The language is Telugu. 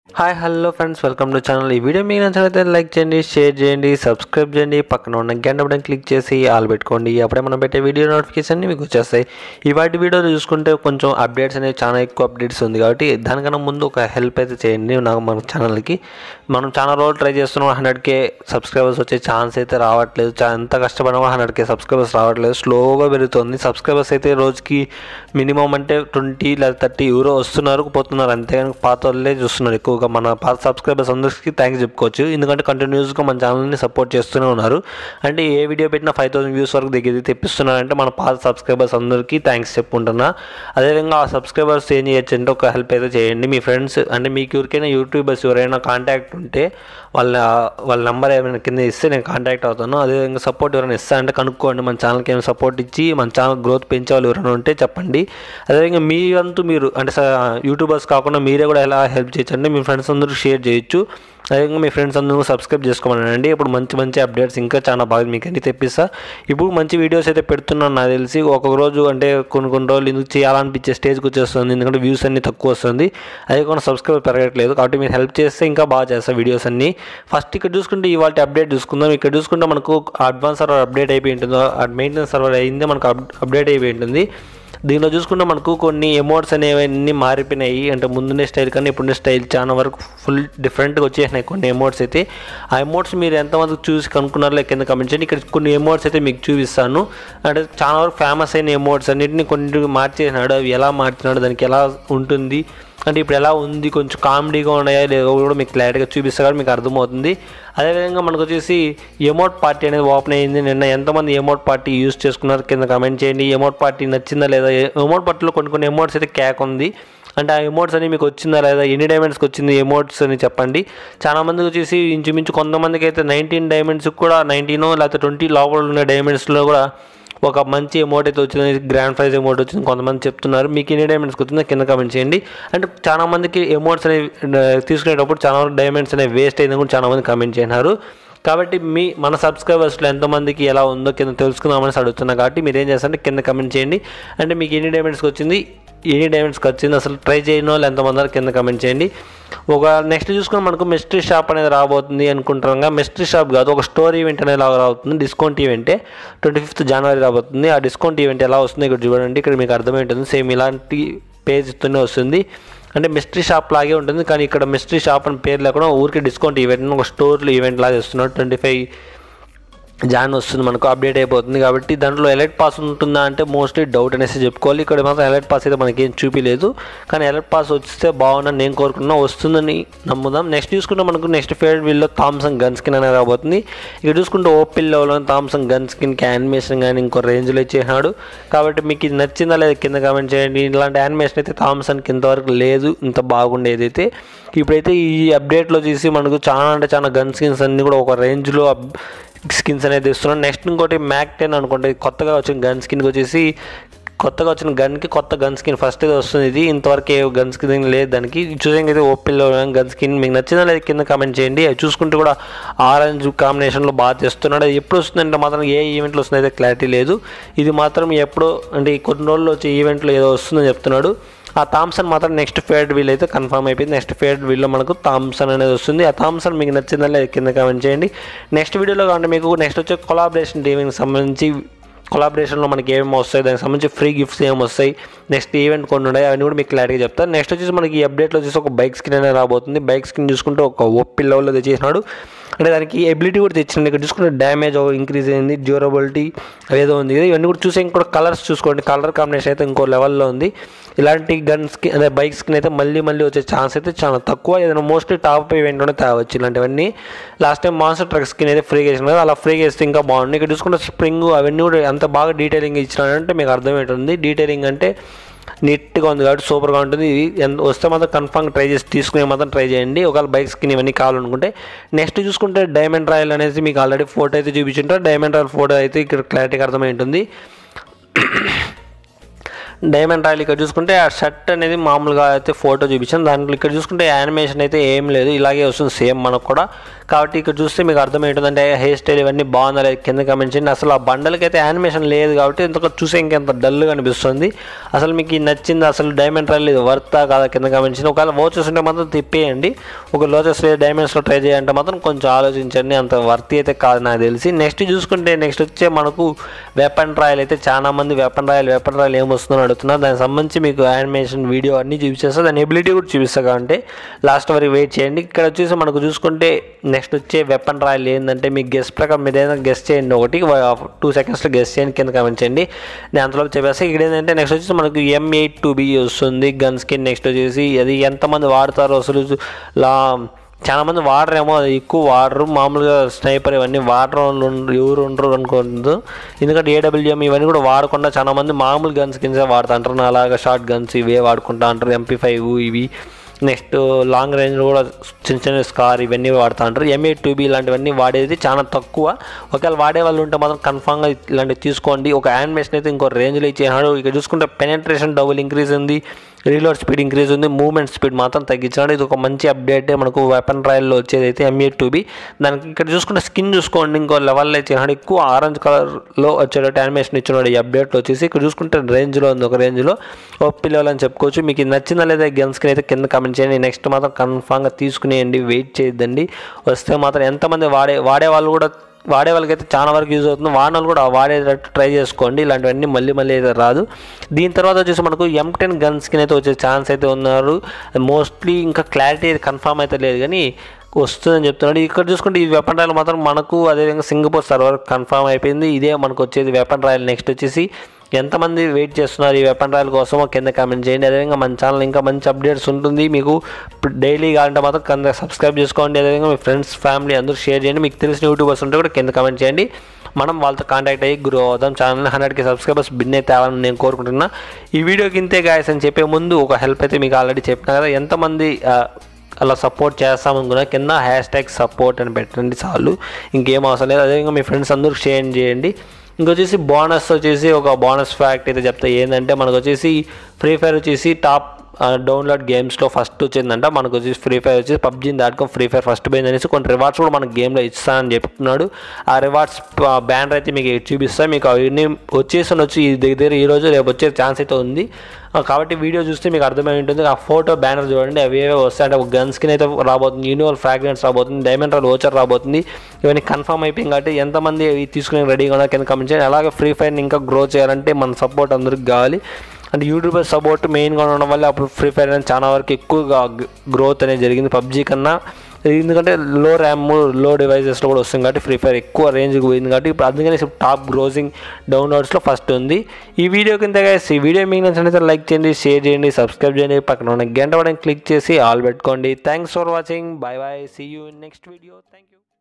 hi hello friends welcome to channel ఈ వీడియో మీకు నచ్చినట్లయితే లైక్ చేయండి షేర్ చేయండి సబ్స్క్రైబ్ చేయండి పక్కన ఉన్న గంట బటన్ క్లిక్ చేసి ఆల్ పెట్టుకోండి అప్పుడే మనం పెట్టే వీడియో నోటిఫికేషన్ మీకు వచ్చేస్తాయి ఈ వాటి వీడియోలో చూసుకుంటే కొంచెం అప్డేట్స్ అనేవి చాలా ఎక్కువ అప్డేట్స్ ఉంది కాబట్టి దానికన్నా ముందు ఒక హెల్ప్ అయితే చేయండి నాకు మన ఛానల్కి మనం చాలా రోజులు ట్రై చేస్తున్నాం హండ్రెడ్ కే సబ్స్క్రైబర్స్ వచ్చే ఛాన్స్ అయితే రావట్లేదు చా- ఎంత కష్టపడినా హండ్రెడ్ కే సబ్స్క్రైబర్స్ రావట్లేదు స్లోగా పెరుగుతుంది సబ్స్క్రైబర్స్ అయితే రోజుకి మినిమం అంటే ట్వంటీ లేదా థర్టీ యూరో వస్తున్నారు పోతున్నారు అంతేగాని పాత వాళ్ళే చూస్తున్నారు ఎక్కువగా మన పాత సబ్స్క్రైబర్స్ అందరికీ థ్యాంక్స్ చెప్పుకోవచ్చు ఎందుకంటే కంటిన్యూస్గా మన ఛానల్ని సపోర్ట్ చేస్తూనే ఉన్నారు అంటే ఏ వీడియో పెట్టినా ఫైవ్ థౌసండ్ వ్యూస్ వరకు దగ్గర తెప్పిస్తున్నారంటే మన పాత సబ్స్క్రైబర్స్ అందరికీ థ్యాంక్స్ చెప్పుకుంటున్నా అదేవిధంగా ఆ సబ్స్క్రైబర్స్ ఏం చేయొచ్చు అంటే ఒక హెల్ప్ అయితే చేయండి మీ ఫ్రెండ్స్ అంటే మీకు ఎవరికైనా యూట్యూబర్స్ ఎవరైనా కాంటాక్ట్ ఉంటే వాళ్ళ వాళ్ళ నెంబర్ ఏమైనా కింద ఇస్తే నేను కాంటాక్ట్ అవుతాను అదేవిధంగా సపోర్ట్ ఎవరైనా ఇస్తా అంటే కనుక్కోండి మన ఛానల్కి ఏమైనా సపోర్ట్ ఇచ్చి మన ఛానల్ గ్రోత్ పెంచే వాళ్ళు ఎవరైనా ఉంటే చెప్పండి అదేవిధంగా మీ వంతు మీరు అంటే స- యూట్యూబర్స్ కాకుండా మీరే కూడా ఎలా హెల్ప్ చేయొచ్చు అంటే మీ ఫ్రెండ్స్ అందరూ షేర్ చేయొచ్చు అదేవిధంగా మీ ఫ్రెండ్స్ అందరూ సబ్స్క్రైబ్ చేసుకోమనండి ఇప్పుడు మంచి మంచి అప్డేట్స్ ఇంకా చాలా బాగా మీకు అన్ని తెప్పిస్తా ఇప్పుడు మంచి వీడియోస్ అయితే పెడుతున్నాను నాకు తెలిసి ఒక్కొక్క రోజు అంటే కొన్ని కొన్ని రోజులు ఎందుకు చేయాలనిపించే స్టేజ్కి వచ్చేస్తుంది ఎందుకంటే వ్యూస్ అన్ని తక్కువ వస్తుంది అదే కూడా సబ్స్క్రైబ్ పెరగట్లేదు కాబట్టి మీరు హెల్ప్ చేస్తే ఇంకా బాగా చేస్తా వీడియోస్ అన్ని ఫస్ట్ ఇక్కడ చూసుకుంటే ఇవాళ అప్డేట్ చూసుకుందాం ఇక్కడ చూసుకుంటే మనకు అడ్వాన్స్ సర్వర్ అప్డేట్ అయిపోయి ఉంటుందో మెయింటెనెన్స్ సర్వర్ అయిందే మనకు అప్డేట్ అయిపోయి ఉంటుంది దీనిలో చూసుకుంటే మనకు కొన్ని ఎమోట్స్ అనేవి అన్నీ మారిపోయినాయి అంటే ముందునే స్టైల్ కానీ ఇప్పుడున్న స్టైల్ చాలా వరకు ఫుల్ డిఫరెంట్గా వచ్చేసినాయి కొన్ని ఎమోట్స్ అయితే ఆ ఎమోట్స్ మీరు ఎంతమంది చూసి కనుక్కున్నారో కింద కమెంట్ చేయండి ఇక్కడ కొన్ని ఎమోట్స్ అయితే మీకు చూపిస్తాను అంటే చాలా వరకు ఫేమస్ అయిన ఎమోట్స్ అన్నింటిని కొన్ని మార్చేసినాడు అవి ఎలా మార్చినాడు దానికి ఎలా ఉంటుంది అంటే ఇప్పుడు ఎలా ఉంది కొంచెం కామెడీగా ఉన్నాయా లేదో కూడా మీకు క్లారిటీగా చూపిస్తా కాబట్టి మీకు అర్థమవుతుంది అదేవిధంగా మనకు వచ్చేసి ఎమోట్ పార్టీ అనేది ఓపెన్ అయింది నిన్న ఎంతమంది ఎమోట్ పార్టీ యూస్ చేసుకున్నారు కింద కమెంట్ చేయండి ఎమోట్ పార్టీ నచ్చిందా లేదా ఎమోట్ పార్టీలో కొన్ని కొన్ని ఎమోట్స్ అయితే క్యాక్ ఉంది అంటే ఆ ఎమోట్స్ అని మీకు వచ్చిందా లేదా ఎన్ని డైమండ్స్కి వచ్చింది ఎమోట్స్ అని చెప్పండి చాలా మందికి వచ్చేసి ఇంచుమించు కొంతమందికి అయితే నైన్టీన్ డైమండ్స్కి కూడా నైన్టీన్ లేకపోతే ట్వంటీ లోపల ఉన్న డైమండ్స్లో కూడా ఒక మంచి అమౌంట్ అయితే వచ్చింది గ్రాండ్ ప్రైజ్ అమౌంట్ వచ్చింది కొంతమంది చెప్తున్నారు మీకు ఎన్ని డైమండ్స్కి వచ్చిందో కింద కమెంట్ చేయండి అంటే చాలా మందికి అమౌంట్స్ అనేవి ఆ, తీసుకునేటప్పుడు చాలా వరకు డైమండ్స్ అనేవి వేస్ట్ అయిందని కూడా చాలా మంది కమెంట్ చేసినారు కాబట్టి మీ మన సబ్స్క్రైబర్స్లో ఎంతమందికి ఎలా ఉందో కింద తెలుసుకుందామని అడుగుతున్నా కాబట్టి మీరు ఏం చేస్తారంటే కింద కమెంట్ చేయండి అంటే మీకు ఎన్ని డైమండ్స్కి వచ్చింది ఎన్ని డైమండ్స్కి వచ్చింది అసలు ట్రై చేయని వాళ్ళు ఎంతమంది ఉన్నారు కింద కమెంట్ చేయండి ఒక నెక్స్ట్ చూసుకుని మనకు మిస్టరీ షాప్ అనేది రాబోతుంది అనుకుంటున్నాం మిస్టరీ షాప్ కాదు ఒక స్టోర్ ఈవెంట్ అనేది లాగా రాబోతుంది డిస్కౌంట్ ఈవెంటే ట్వంటీ ఫిఫ్త్ జనవరి రాబోతుంది ఆ డిస్కౌంట్ ఈవెంట్ ఎలా వస్తుంది ఇక్కడ చూడండి ఇక్కడ మీకు అర్థమై ఉంటుంది సేమ్ ఇలాంటి పేజ్తోనే వస్తుంది అంటే మిస్టరీ షాప్ లాగే ఉంటుంది కానీ ఇక్కడ మిస్టరీ షాప్ అని పేరు లేకుండా ఊరికి డిస్కౌంట్ ఈవెంట్ ఒక స్టోర్లో ఈవెంట్ లాగా ఇస్తున్నాడు ట్వంటీ ఫైవ్ జాన్ వస్తుంది మనకు అప్డేట్ అయిపోతుంది కాబట్టి దాంట్లో ఎలర్ట్ పాస్ ఉంటుందా అంటే మోస్ట్లీ డౌట్ అనేసి చెప్పుకోవాలి ఇక్కడ మాత్రం ఎలర్ట్ పాస్ అయితే మనకి ఏం చూపించలేదు కానీ ఎలర్ట్ పాస్ వస్తే బాగుందని నేను కోరుకున్నా వస్తుందని నమ్ముదాం నెక్స్ట్ చూసుకుంటే మనకు నెక్స్ట్ ఫేవరెట్ వీల్లో థామ్సంగ్ గన్ స్కిన్ అనేది రాబోతుంది ఇక్కడ చూసుకుంటే ఓపెన్ లెవెల్లో థామ్సంగ్ గన్ స్కిన్కి యానిమేషన్ కానీ ఇంకో రేంజ్లో ఇచ్చేసినాడు కాబట్టి మీకు ఇది నచ్చిందా లేదా కింద కామెంట్ చేయండి ఇలాంటి యానిమేషన్ అయితే థామ్సన్కి ఇంతవరకు లేదు ఇంత బాగుండేది అయితే ఇప్పుడైతే ఈ అప్డేట్లో చూసి మనకు చాలా అంటే చాలా గన్ స్కిన్స్ అన్నీ కూడా ఒక రేంజ్లో స్కిన్స్ అనేది ఇస్తున్నాడు నెక్స్ట్ ఇంకోటి మ్యాక్ టెన్ అనుకోండి కొత్తగా వచ్చిన గన్ స్కిన్కి వచ్చేసి కొత్తగా వచ్చిన గన్కి కొత్త గన్ స్కిన్ ఫస్ట్ ఇది వస్తుంది ఇది ఇంతవరకు ఏ గన్ స్కిన్ లేదు దానికి చూసేందుకు అయితే ఓపెన్లో గన్ స్కిన్ మీకు నచ్చిందా లేదా కింద కామెంట్ చేయండి అది చూసుకుంటే కూడా ఆరెంజ్ కాంబినేషన్లో బాగా తెస్తున్నాడు అది ఎప్పుడు వస్తుందంటే మాత్రం ఏ ఈవెంట్లో వస్తుందో అయితే క్లారిటీ లేదు ఇది మాత్రం ఎప్పుడో అంటే ఈ కొన్ని రోజుల్లో వచ్చే ఈవెంట్లో ఏదో వస్తుందని చెప్తున్నాడు ఆ థామ్సన్ మాత్రం నెక్స్ట్ ఫేడ్ వీల్ అయితే కన్ఫర్మ్ అయిపోయింది నెక్స్ట్ ఫేడ్ వీల్లో మనకు థామ్సన్ అనేది వస్తుంది ఆ థామ్సన్ మీకు నచ్చిందా లేదా కింద కామెంట్ చేయండి నెక్స్ట్ వీడియోలో కావాలంటే మీకు నెక్స్ట్ వచ్చే కొలాబరేషన్ టీవీకి సంబంధించి కొలాబరేషన్లో మనకి ఏమేమి వస్తాయి దానికి సంబంధించి ఫ్రీ గిఫ్ట్స్ ఏమి వస్తాయి నెక్స్ట్ ఈవెంట్ కొన్ని ఉన్నాయి అవన్నీ కూడా మీకు క్లారిటీగా చెప్తాను నెక్స్ట్ వచ్చేసి మనకి ఈ అప్డేట్లో వచ్చేసి ఒక బైక్ స్కిన్ అనేది రాబోతుంది బైక్ స్కిన్ చూసుకుంటే ఒక ఒప్పి లెవెల్లో తెచ్చేసినాడు అంటే దానికి ఎబిలిటీ కూడా తెచ్చింది ఇక్కడ చూసుకుంటే డ్యామేజ్ ఇంక్రీజ్ అయింది డ్యూరబిలిటీ అదేదో ఉంది కదా ఇవన్నీ కూడా చూసి ఇంకోటి కలర్స్ చూసుకోండి కలర్ కాంబినేషన్ అయితే ఇంకో లెవెల్లో ఉంది ఇలాంటి గన్స్కి అదే బైక్స్కి అయితే మళ్ళీ మళ్ళీ వచ్చే ఛాన్స్ అయితే చాలా తక్కువ ఏదైనా మోస్ట్లీ టాప్ ఈవెంట్లోనే తేవచ్చు ఇలాంటివన్నీ last time monster truck skin అయితే ఫ్రీగా ఇచ్చిన కదా అలా ఫ్రీగా ఇస్తే ఇంకా బాగుంది ఇక్కడ చూసుకుంటే స్ప్రింగ్ అవన్నీ కూడా ఎంత బాగా డీటెయిలింగ్ ఇచ్చినాడంటే మీకు అర్థమవుతుంది డీటెయిలింగ్ అంటే నీట్గా ఉంది కాబట్టి సూపర్గా ఉంటుంది ఇది ఎంత వస్తే మాత్రం కన్ఫామ్ ట్రై చేసి తీసుకునే మాత్రం ట్రై చేయండి ఒకవేళ బైక్ స్కిన్ ఇవన్నీ కావాలనుకుంటే నెక్స్ట్ చూసుకుంటే డైమండ్ రాయల్ అనేది మీకు ఆల్రెడీ ఫోటో అయితే చూపించుంటారు డైమండ్ రాయల్ ఫోటో అయితే ఇక్కడ క్లారిటీగా అర్థమై ఉంటుంది డైమండ్ రాయల్ ఇక్కడ చూసుకుంటే ఆ షర్ట్ అనేది మామూలుగా అయితే ఫోటో చూపించాను దాంట్లో ఇక్కడ చూసుకుంటే యానిమేషన్ అయితే ఏం లేదు ఇలాగే వస్తుంది సేమ్ మనకు కూడా కాబట్టి ఇక్కడ చూస్తే మీకు అర్థమవుతుందంటే హెయిర్ స్టైల్ ఇవన్నీ బాగుందా లేదు కింద కమెంట్ చేయండి అసలు ఆ బండలకి అయితే యానిమేషన్ లేదు కాబట్టి ఇంతకు చూసే ఇంకెంత డల్గా అనిపిస్తుంది అసలు మీకు ఈ నచ్చింది అసలు డైమండ్ రాయల్ ఇది వర్తా కాదా కింద కమెంట్ చేయండి ఒకవేళ వాచెస్ ఉంటే మాత్రం తిప్పేయండి ఒక లోచెస్ లేదు డైమండ్స్లో ట్రై చేయాలంటే మాత్రం కొంచెం ఆలోచించండి అంత వర్తి అయితే కాదు నాకు తెలిసి నెక్స్ట్ చూసుకుంటే నెక్స్ట్ వచ్చే మనకు వెపన్ ట్రయల్ అయితే చాలా మంది వెపన్ రాయల్ వెపన్ ట్రయల్ ఏం వస్తుందో అడుగుతున్నారు దానికి సంబంధించి మీకు యానిమేషన్ వీడియో అన్నీ చూపిస్తాను దాని ఎబిలిటీ కూడా చూపిస్తా కాబట్టి లాస్ట్ వరకు వెయిట్ చేయండి ఇక్కడ వచ్చేసి మనకు చూసుకుంటే నెక్స్ట్ వచ్చే వెపన్ రాయల్ ఏంటంటే మీ గెస్ట్ ప్రకారం మీరు ఏదైనా గెస్ట్ చేయండి ఒకటి టూ సెకండ్స్లో గెస్ట్ చేయండి కింద కమెంట్ చేయండి నేను అంతలోపు చెప్పేస్తే ఇక్కడ ఏంటంటే నెక్స్ట్ వచ్చేసి మనకు ఎం ఎయిట్ టూ బి వస్తుంది గన్ స్కిన్ నెక్స్ట్ వచ్చేసి అది ఎంతమంది వాడతారో అసలు లా చాలా మంది వాడరేమో అది ఎక్కువ వాడరు మామూలుగా స్నైపర్ ఇవన్నీ వాడరు ఎవరు ఉండరు అనుకోవద్దు ఎందుకంటే ఏడబ్ల్యూఎం ఇవన్నీ కూడా వాడకుండా చాలా మంది మామూలు గన్స్ కింద వాడుతూ అంటారు నా అలాగా షార్ట్ గన్స్ ఇవే వాడుకుంటా అంటారు ఎంపీ ఫైవ్ ఇవి నెక్స్ట్ లాంగ్ రేంజ్ కూడా చిన్న చిన్న స్కార్ ఇవన్నీ వాడుతూ ఉంటారు ఎంఏ టూబీ ఇలాంటివన్నీ వాడేది చాలా తక్కువ ఒకవేళ వాడే వాళ్ళు ఉంటే మాత్రం కన్ఫామ్గా ఇలాంటివి తీసుకోండి ఒక యానిమేషన్ అయితే ఇంకో రేంజ్లో ఇచ్చేసినాడు ఇక్కడ చూసుకుంటే పెనట్రేషన్ డబుల్ ఇంక్రీజ్ ఉంది రీలోడ్ స్పీడ్ ఇంక్రీజ్ ఉంది మూవ్మెంట్ స్పీడ్ మాత్రం తగ్గించాడు ఇది ఒక మంచి అప్డేట్ మనకు వెపన్ ట్రయల్లో వచ్చేది అయితే ఎంఏ టూబీ దానికి ఇక్కడ చూసుకుంటే స్కిన్ చూసుకోండి ఇంకో లెవెల్లో ఇచ్చినాడు ఎక్కువ ఆరెంజ్ కలర్లో వచ్చేటట్టు యానిమేషన్ ఇచ్చినాడు ఈ అప్డేట్లో వచ్చేసి ఇక్కడ చూసుకుంటే రేంజ్లో ఉంది ఒక రేంజ్లో ఓపీ లెవెల్ అని చెప్పుకోవచ్చు మీకు ఇది నచ్చిందా లేదా గన్ స్కిన్ అయితే కింద కమెంట్ చేయండి నెక్స్ట్ మాత్రం కన్ఫామ్గా తీసుకునేయండి వెయిట్ చేయొద్దండి వస్తే మాత్రం ఎంతమంది వాడే వాడే వాళ్ళు కూడా వాడే వాళ్ళకైతే చాలా వరకు యూజ్ అవుతుంది వాడిన వాళ్ళు కూడా వాడేటట్టు ట్రై చేసుకోండి ఇలాంటివన్నీ మళ్ళీ మళ్ళీ అయితే రాదు దీని తర్వాత వచ్చేసి మనకు ఎం టెన్ గన్ స్కిన్ అయితే వచ్చే ఛాన్స్ అయితే ఉన్నారు మోస్ట్లీ ఇంకా క్లారిటీ అయితే కన్ఫామ్ అయితే లేదు కానీ వస్తుందని చెప్తున్నాడు ఇక్కడ చూసుకుంటే ఈ వెపన్ రాయల్ మాత్రం మనకు అదేవిధంగా సింగపూర్ సర్వర్ కన్ఫామ్ అయిపోయింది ఇదే మనకు వచ్చేది వెపన్ రాయల్ నెక్స్ట్ వచ్చేసి ఎంతమంది వెయిట్ చేస్తున్నారు ఈ వెపన్ రాయల్ కోసం కింద కామెంట్ చేయండి అదేవిధంగా మన ఛానల్ ఇంకా మంచి అప్డేట్స్ ఉంటుంది మీకు డైలీ కావాలంటే మాత్రం కింద సబ్స్క్రైబ్ చేసుకోండి అదేవిధంగా మీ ఫ్రెండ్స్ ఫ్యామిలీ అందరూ షేర్ చేయండి మీకు తెలిసిన యూట్యూబర్స్ ఉంటే కూడా కింద కామెంట్ చేయండి మనం వాళ్ళతో కాంటాక్ట్ అయ్యి గ్రో అవుదాం ఛానల్ హండ్రెడ్కి సబ్స్క్రైబర్స్ బిన్ అయితే తేవాలని నేను కోరుకుంటున్నా ఈ వీడియోకి ఇంతే గాయస్ అని చెప్పే ముందు ఒక హెల్ప్ అయితే మీకు ఆల్రెడీ చెప్పిన కదా ఎంతమంది ఆ, అలా సపోర్ట్ చేస్తామనుకున్నా కింద హ్యాష్ ట్యాగ్ సపోర్ట్ అని పెట్టండి చాలు ఇంకేం అవసరం లేదు అదేవిధంగా మీ ఫ్రెండ్స్ అందరూ షేర్ చేయండి ఇంకొచ్చేసి బోనస్ వచ్చేసి ఒక బోనస్ ఫ్యాక్ట్ అయితే చెప్తా ఏంటంటే మనకు వచ్చేసి ఫ్రీ ఫైర్ వచ్చేసి టాప్ డౌన్లోడ్ గేమ్స్లో ఫస్ట్ వచ్చిందంట మనకు వచ్చేసి ఫ్రీ ఫైర్ వచ్చేసి పబ్జీని దాటుకొని ఫ్రీ ఫైర్ ఫస్ట్ పోయింది అనేసి కొన్ని రివార్డ్స్ కూడా మనకు గేమ్లో ఇస్తానని చెప్తున్నాడు ఆ రివార్డ్స్ బ్యానర్ అయితే మీకు చూపిస్తా మీకు అవన్నీ వచ్చేసి వచ్చి ఈ దగ్గర ఈ రోజు రేపు వచ్చే ఛాన్స్ అయితే ఉంది ఆ, కాబట్టి వీడియో చూస్తే మీకు అర్థమై ఉంటుంది ఆ ఫోటో బ్యానర్ చూడండి అవి ఏవో వస్తాయి అంటే ఒక గన్ స్కిన్ అయితే రాబోతుంది యూనివల్ ఫ్రాగ్రెన్స్ రాబోతుంది డైమండ్ రాల్ ఓచర్ రాబోతుంది ఇవన్నీ కన్ఫర్మ్ అయిపోయింది కాబట్టి ఎంతమంది ఇవి తీసుకునే రెడీగా ఉన్నా కింద కమెంట్ చేయండి అలాగే ఫ్రీ ఫైర్ని ఇంకా గ్రో చేయాలంటే మన సపోర్ట్ అందరికి కావాలి అంటే యూట్యూబర్ సపోర్ట్ మెయిన్గా ఉండడం వల్ల అప్పుడు ఫ్రీ ఫైర్ అనేది చాలా వరకు ఎక్కువగా గ్రోత్ అనేది జరిగింది పబ్జీ కన్నా ఎందుకంటే లో ర్యామ్ లో డివైజెస్లో కూడా వస్తుంది కాబట్టి ఫ్రీ ఫైర్ ఎక్కువ రేంజ్కి పోయింది కాబట్టి ఇప్పుడు అందుకని టాప్ గ్రోజింగ్ డౌన్లోడ్స్లో ఫస్ట్ ఉంది ఈ వీడియో కింద guys, ఈ వీడియో మీకు నచ్చినట్లయితే లైక్ చేయండి షేర్ చేయండి సబ్స్క్రైబ్ చేయండి పక్కన ఉన్న గంట పడని క్లిక్ చేసి ఆల్ పెట్టుకోండి thanks for watching bye bye see you in next video thank you